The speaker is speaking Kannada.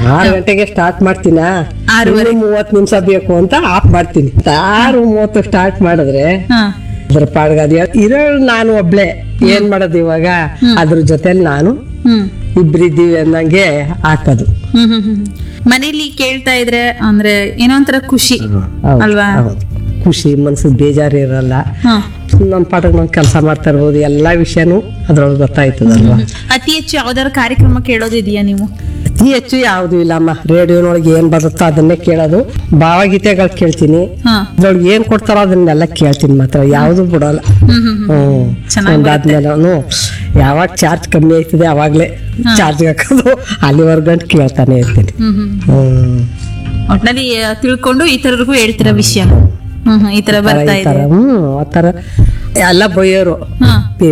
ಆರು ಗಂಟೆಗೆ ಸ್ಟಾರ್ಟ್ ಮಾಡ್ತೀನ ಆರೂವರೆ. ಮೂವತ್ತು ನಿಮಿಷ ಬೇಕು ಅಂತ ಆಫ್ ಮಾಡ್ತೀನಿ ಆರು ಮೂವತ್ತು ಸ್ಟಾರ್ಟ್ ಮಾಡಿದ್ರೆ ಹಾ ಅದ್ರ ಪಾಡ್ಗದ ಇರೋ ನಾನು ಒಬ್ಳೆ ಏನ್ ಮಾಡೋದು ಇವಾಗ ಅದ್ರ ಜೊತೆಲಿ ನಾನು ಹ್ಮ್ ಇಬ್ರಿದ್ದೀವಿ ಅನ್ನಂಗೆ ಹಾಕೋದು ಹ್ಮ್ ಹ್ಮ್ ಹ್ಮ್ ಮನೇಲಿ ಕೇಳ್ತಾ ಇದ್ರೆ ಅಂದ್ರೆ ಏನೋ ಒಂಥರ ಖುಷಿ ಹೌದು, ಅಲ್ವಾ ಹೌದು. ಖುಷಿ ಮನ್ಸು ಬೇಜಾರು ಇರಲ್ಲ ಹಾ ನಮ್ಮ ಪಾಠಕ್ಕೆ ನಾವು ಕೆಲಸ ಮಾಡ್ತಾ ಇರ್ಬೋದು ಎಲ್ಲಾ ವಿಷಯನೂ ಅದ್ರೊಳಗೆ ಗೊತ್ತಾಯ್ತದಲ್ವಾ ಅತಿ ಹೆಚ್ಚು ಯಾವ್ದಾರ ಕಾರ್ಯಕ್ರಮ ಕೇಳೋದಿದೆಯಾ ನೀವು ಅತಿ ಹೆಚ್ಚು ಯಾವ್ದು ಇಲ್ಲಮ್ಮ ರೇಡಿಯೋನೊಳಗೆ ಏನ್ ಬರುತ್ತೋ ಅದನ್ನೇ ಕೇಳೋದು ಭಾವಗೀತೆಗಳು ಕೇಳ್ತೀನಿ ಹಾ ಅದ್ರೊಳಗೆ ಏನ್ ಕೊಡ್ತಾರೋ ಅದನ್ನೆಲ್ಲ ಕೇಳ್ತೀನಿ ಮಾತ್ರ ಯಾವ್ದು ಬಿಡೋಲ್ಲ ಹ್ಮ್ ಹ್ಮ್ ಹ್ಮ್. ಹ್ಮ್ ಚೆನ್ನಾಗ್ ಒಂದಾದ್ಮೇಲೆ ಅವನು ಯಾವಾಗ ಚಾರ್ಜ್ ಕಮ್ಮಿ ಆಯ್ತದೆ ಅವಾಗ್ಲೇ ಚಾರ್ಜ್ ಹಾಕೋದು ಅಲ್ಲಿವರೆಗೂ ಗಂಟು ಕೇಳ್ತಾನೆ ಇರ್ತೀನಿ ಹ್ಮ್ ಹ್ಮ್ ಹ್ಮ್ ಒಟ್ನಲ್ಲಿ ಆ, ತಿಳ್ಕೊಂಡು ಈ ತರರಿಗೂ ಹೇಳ್ತಿರೋ ವಿಷಯ ಹ್ಮ್ ಹ್ಮ್ ಈ ತರ ಬರ್ತಾ ಈ ಇದೆ ತರ ಹ್ಮ್ ಆ ತರ ಎಲ್ಲ ಬೈಯೋರು ಹಾ